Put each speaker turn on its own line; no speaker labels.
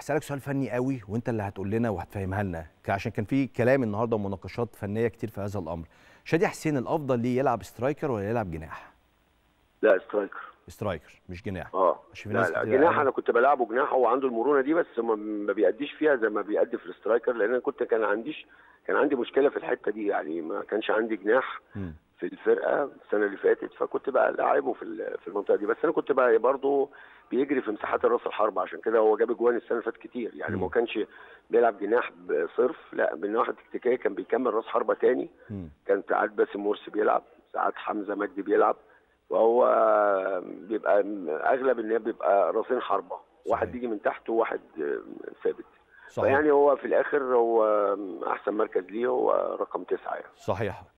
هسالك سؤال فني قوي وانت اللي هتقول لنا وهتفهمها لنا عشان كان في كلام النهارده ومناقشات فنيه كتير في هذا الامر شادي حسين الافضل ليه يلعب سترايكر ولا يلعب جناح
لا سترايكر
سترايكر مش جناح
اه
عشان في
لا
ناس
لا
كتير
جناح
قوي-
انا كنت بلعبه جناح هو عنده المرونه دي بس ما ما بيأديش فيها زي ما بيأدي في السترايكر لان انا كنت كان عنديش كان عندي مشكله في الحته دي يعني ما كانش عندي جناح
مم.
في الفرقه السنه اللي فاتت فكنت بقى لاعبه في ال- في المنطقه دي بس انا كنت بقى برضه بيجري في مساحات الراس الحربه عشان كده هو جاب اجوان السنه اللي فاتت كتير يعني
مم.
ما كانش بيلعب جناح صرف لا من الناحيه التكتيكيه كان بيكمل راس حربه تاني
مم.
كان ساعات باسم مرسي بيلعب ساعات حمزه مجدي بيلعب وهو بيبقى اغلب ان هي بيبقى راسين حربه واحد
صحيح.
بيجي من تحت وواحد ثابت
صحيح
فيعني هو في الاخر هو احسن مركز ليه هو رقم تسعه يعني
صحيح